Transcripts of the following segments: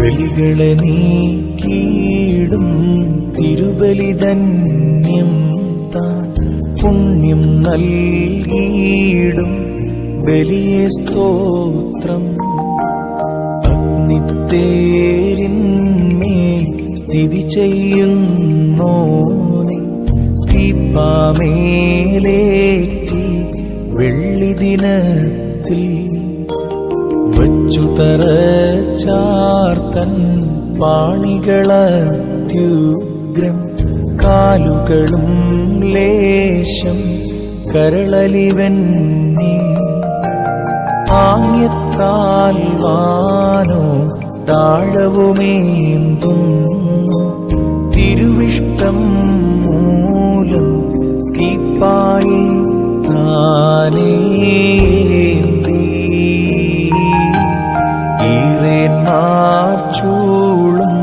ബലികളെ നീക്കിയിടും തിരുബലിധന്യം താൻ പുണ്യം നൽകിയിടും ബലിയെ സ്തോത്രം അഗ്നിത്തേരിന്മേൽ സ്ഥിതി ചെയ്യുന്നോനെ സ്കീപ്പാമേലേറ്റി വെള്ളി ദിനത്തിൽ വച്ചു തറച്ചാർത്തൻ പാണികളത്യുഗ്രം കാലുകളും ലേശം കരളലിവന്നീ ആംഗ്യത്താൽ വാനോ താഴവുമേന്തുന്നു തിരുവിഷ്ടം മൂലം സ്കീപ്പായി താനേന്തി ഈറേന്മാർ ചൂളും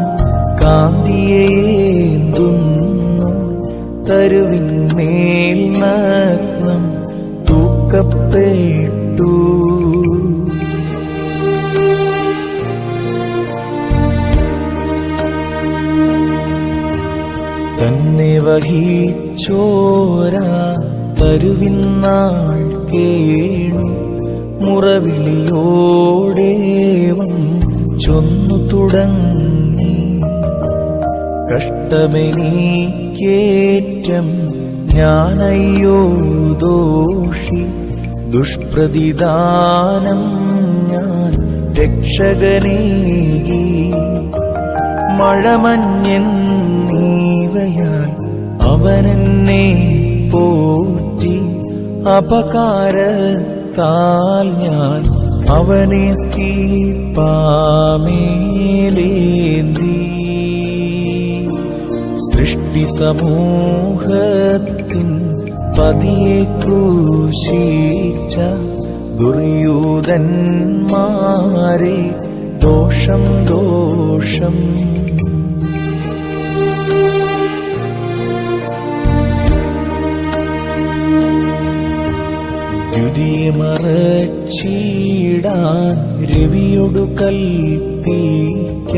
കാന്തിയേന്തുന്നു തരുവിന്മേൽ നഗ്നം തൂക്കപ്പെട്ടു തന്നെ വഹിച്ചോരാ തരുവിന്നാൾ കേണു മുറവിളിയോടേവം ചൊന്നു തുടങ്ങി കഷ്ടമെനീക്കേറ്റം ഞാനയ്യോ ദോഷി ദുഷ്പ്രതിദാനം ഞാൻ രക്ഷകനേകി മഴമഞ്ഞെന്നീവയാൽ അവനെന്നെ പോറ്റി അപകാരത്താൽ ഞാൻ അവനെ സ്കീപ്പാമേലേന്തി സൃഷ്ടി സമൂഹത്തിൻ പതിയെ ക്രൂശിച്ച ദുര്യൂതന്മാരെ ദോഷം ദോഷം ദ്വിതീയമറച്ചീടാൻ രവിയൊടു കൽപ്പിക്ക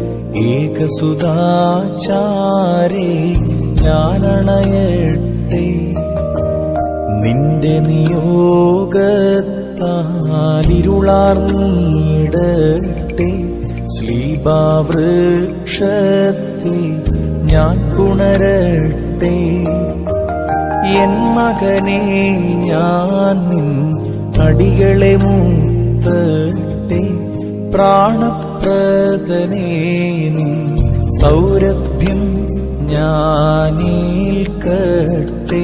ഏകസുതാചാരേ ഞാനണയട്ടെ നിന്റെ നിയോഗത്താലിരുളാർന്നീടട്ടെ ശ്ലീപാവൃക്ഷത്തെ ഞാൻ പുണരട്ടെ എൻ മകനെ ഞാൻ നിൻ അടികളെ മൂത്തട്ടെ പ്രാണപ്രദനേ നിൻ സൗരഭ്യം ഞാനേൽക്കട്ടെ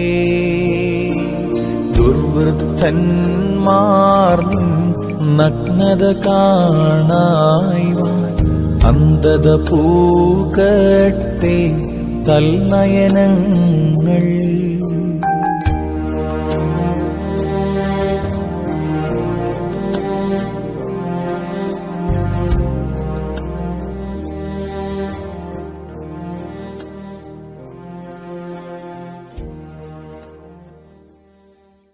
ദുർവൃത്തന്മാർ നിൻ നഗ്നത കാണായ്വാൻ അന്ധത പൂക്കട്ടെ തൽനയനങ്ങൾ